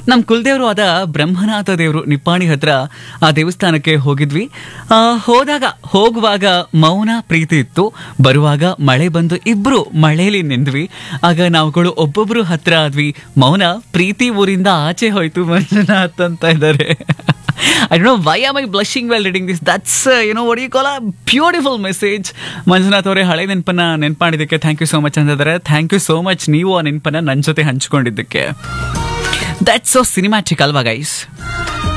ನಮ್ಮ ಕುಲದೇವರು ಆದ ಬ್ರಹ್ಮನಾಥ ದೇವರು ನಿಪ್ಪಾಣಿ ಹತ್ರ ಆ ದೇವಸ್ಥಾನಕ್ಕೆ ಹೋಗಿದ್ವಿ ಆ, ಹೋದಾಗ ಹೋಗುವಾಗ ಮೌನ ಪ್ರೀತಿ ಇತ್ತು ಬರುವಾಗ ಮಳೆ ಬಂದು ಇಬ್ರು ಮಳೆಯಲ್ಲಿ ನಿಂದ್ವಿ ಆಗ ನಾವುಗಳು ಒಬ್ಬೊಬ್ರು ಹತ್ರ ಆದ್ವಿ ಮೌನ ಪ್ರೀತಿ ಊರಿಂದ ಆಚೆ ಹೋಯ್ತು ಮಂಜುನಾಥ್ ಅಂತ ಇದ್ದಾರೆ I don't know why am I blushing while reading this. That's, uh, you know, what do you call a beautiful message. Manjunath ಅವರೇ ಹಳೆ ನೆನಪನ್ನ ನೆನ್ಪಾಡಿದ್ದಕ್ಕೆ ಥ್ಯಾಂಕ್ ಯು ಸೋ ಮಚ್ ಅಂತಿದ್ದಾರೆ ಥ್ಯಾಂಕ್ ಯು ಸೋ ಮಚ್ ನೀವು ಆ ನೆನಪನ್ನ ನನ್ನ ಜೊತೆ ಹಂಚ್ಕೊಂಡಿದ್ದಕ್ಕೆ ದಟ್ಸ್ ಸೊ ಸಿನಿಮ್ಯಾಟಿಕ್ ಅಲ್ವಾ ಗೈಸ್